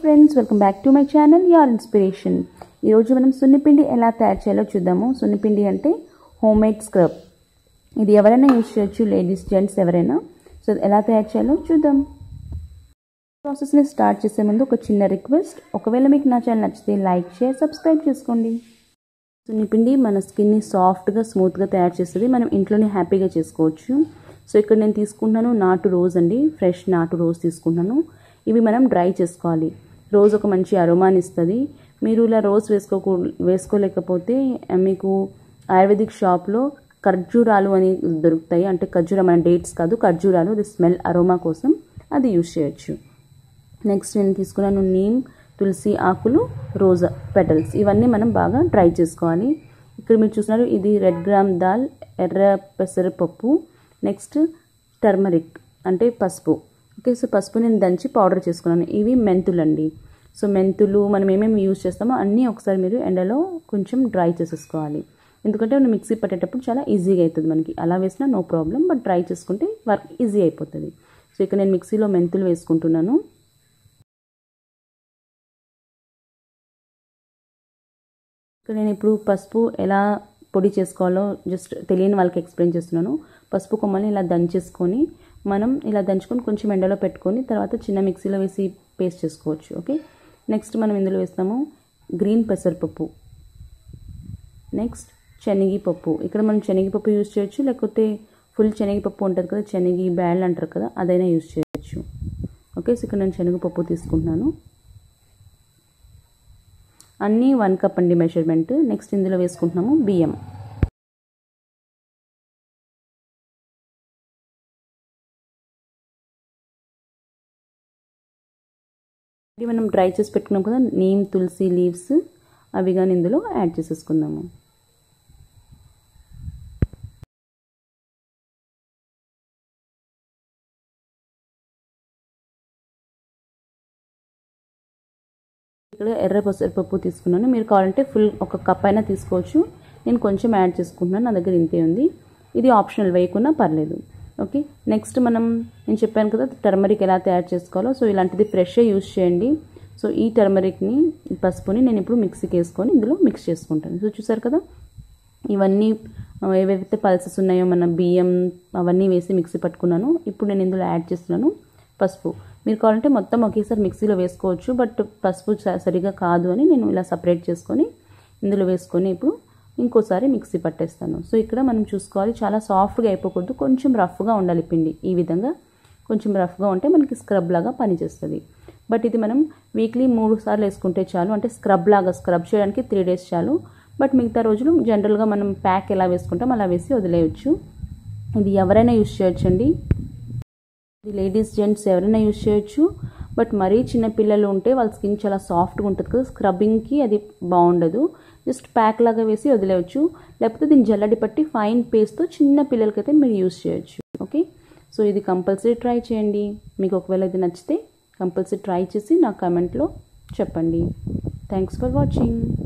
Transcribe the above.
friends welcome back to my channel your inspiration ఈరోజు మనం సున్నిపిండి ఎలా తయారు చేయాలో చూద్దాము సున్నిపిండి అంటే హోమ్ మేడ్ స్క్రబ్ ఇది ఎవరైనా యూజ్ చేయొచ్చు లేడీస్ జెంట్స్ ఎవరైనా సో ఎలా తయారు చేయాలో చూద్దాం ప్రాసెస్ని స్టార్ట్ చేసే ముందు ఒక చిన్న రిక్వెస్ట్ ఒకవేళ మీకు నా ఛానల్ నచ్చితే లైక్ షేర్ సబ్స్క్రైబ్ చేసుకోండి సున్నిపిండి మన స్కిన్ని సాఫ్ట్గా స్మూత్గా తయారు చేస్తుంది మనం ఇంట్లోనే హ్యాపీగా చేసుకోవచ్చు సో ఇక్కడ నేను తీసుకుంటున్నాను నాటు రోజ్ అండి ఫ్రెష్ నాటు రోజ్ తీసుకుంటున్నాను ఇవి మనం డ్రై చేసుకోవాలి రోజ్ ఒక మంచి అరోమాని ఇస్తుంది మీరు ఇలా రోజ్ వేసుకోకూ వేసుకోలేకపోతే మీకు ఆయుర్వేదిక్ షాప్లో ఖర్జూరాలు అని దొరుకుతాయి అంటే ఖర్జూర మన డేట్స్ కాదు ఖర్జూరాలు అది స్మెల్ అరోమా కోసం అది యూజ్ చేయొచ్చు నెక్స్ట్ నేను తీసుకున్నాను నీమ్ తులసి ఆకులు రోజా పెటల్స్ ఇవన్నీ మనం బాగా డ్రై చేసుకోవాలి ఇక్కడ మీరు చూస్తున్నారు ఇది రెడ్ గ్రామ్ దాల్ ఎర్ర పెసరపప్పు నెక్స్ట్ టర్మరిక్ అంటే పసుపు ఓకే సో పసుపు నేను దంచి పౌడర్ చేసుకున్నాను ఇవి మెంతులు అండి సో మెంతులు మనం ఏమేమి యూజ్ చేస్తామో అన్నీ ఒకసారి మీరు ఎండలో కొంచెం డ్రై చేసేసుకోవాలి ఎందుకంటే మనం మిక్సీ పట్టేటప్పుడు చాలా ఈజీగా అవుతుంది మనకి అలా వేసినా నో ప్రాబ్లం బట్ డ్రై చేసుకుంటే వర్క్ ఈజీ అయిపోతుంది సో ఇక్కడ నేను మిక్సీలో మెంతులు వేసుకుంటున్నాను ఇక్కడ నేను ఇప్పుడు పసుపు ఎలా పొడి చేసుకోవాలో జస్ట్ తెలియని వాళ్ళకి ఎక్స్ప్లెయిన్ చేస్తున్నాను పసుపు కొమ్మల్ని ఇలా దంచేసుకొని మనం ఇలా దంచుకొని కొంచెం ఎండలో పెట్టుకొని తర్వాత చిన్న మిక్సీలో వేసి పేస్ట్ చేసుకోవచ్చు ఓకే నెక్స్ట్ మనం ఇందులో వేస్తాము గ్రీన్ పెసరపప్పు నెక్స్ట్ శనగపప్పు ఇక్కడ మనం శనగపప్పు యూజ్ చేయొచ్చు లేకపోతే ఫుల్ శనగపప్పు ఉంటుంది కదా శనగి బ్యాల్ అంటారు కదా అదైనా యూజ్ చేయొచ్చు ఓకే సో ఇక్కడ నేను శనగపప్పు తీసుకుంటున్నాను అన్నీ వన్ కప్ అండి మెజర్మెంట్ నెక్స్ట్ ఇందులో వేసుకుంటున్నాము బియ్యం ఇది మనం డ్రై చేసి పెట్టుకున్నాం కదా నీమ్ తులసి లీవ్స్ అవి కానీ ఇందులో యాడ్ చేసేసుకుందాము ఇక్కడ ఎర్ర పెసరపప్పు తీసుకున్నాను మీరు కావాలంటే ఫుల్ ఒక కప్ అయినా తీసుకోవచ్చు నేను కొంచెం యాడ్ చేసుకుంటున్నాను నా దగ్గర ఇంతే ఉంది ఇది ఆప్షనల్ వేయకున్నా పర్లేదు ఓకే నెక్స్ట్ మనం నేను చెప్పాను కదా టర్మరిక్ ఎలా తయారు చేసుకోవాలో సో ఇలాంటిది ఫ్రెష్గా యూజ్ చేయండి సో ఈ టర్మరిక్ని పసుపుని నేను ఇప్పుడు మిక్సీకి వేసుకొని ఇందులో మిక్స్ చేసుకుంటాను సో చూసారు కదా ఇవన్నీ ఏవైతే పల్సెస్ ఉన్నాయో మన బియ్యం అవన్నీ వేసి మిక్సీ పట్టుకున్నాను ఇప్పుడు నేను ఇందులో యాడ్ చేస్తున్నాను పసుపు మీరు కావాలంటే మొత్తం ఒకేసారి మిక్సీలో వేసుకోవచ్చు బట్ పసుపు సరిగా కాదు అని నేను ఇలా సపరేట్ చేసుకొని ఇందులో వేసుకొని ఇప్పుడు ఇంకోసారి మిక్సీ పట్టేస్తాను సో ఇక్కడ మనం చూసుకోవాలి చాలా సాఫ్ట్గా అయిపోకూడదు కొంచెం రఫ్గా ఉండాలి పిండి ఈ విధంగా కొంచెం రఫ్గా ఉంటే మనకి స్క్రబ్ లాగా పనిచేస్తుంది బట్ ఇది మనం వీక్లీ మూడు సార్లు వేసుకుంటే చాలు అంటే స్క్రబ్ లాగా స్క్రబ్ చేయడానికి త్రీ డేస్ చాలు బట్ మిగతా రోజులు జనరల్గా మనం ప్యాక్ ఎలా వేసుకుంటాం అలా వేసి వదిలేయచ్చు ఇది ఎవరైనా యూజ్ చేయొచ్చండి ఇది లేడీస్ జెంట్స్ ఎవరైనా యూజ్ చేయొచ్చు బట్ మరీ చిన్న పిల్లలు ఉంటే వాళ్ళ స్కిన్ చాలా సాఫ్ట్గా ఉంటుంది కదా స్క్రబ్బింగ్కి అది బాగుండదు జస్ట్ ప్యాక్ లాగా వేసి వదిలేయచ్చు లేకపోతే దీన్ని జల్లడి పట్టి ఫైన్ పేస్ట్తో చిన్న పిల్లలకైతే మీరు యూజ్ చేయొచ్చు ఓకే సో ఇది కంపల్సరీ ట్రై చేయండి మీకు ఒకవేళ ఇది నచ్చితే కంపల్సరీ ట్రై చేసి నా కమెంట్లో చెప్పండి థ్యాంక్స్ ఫర్ వాచింగ్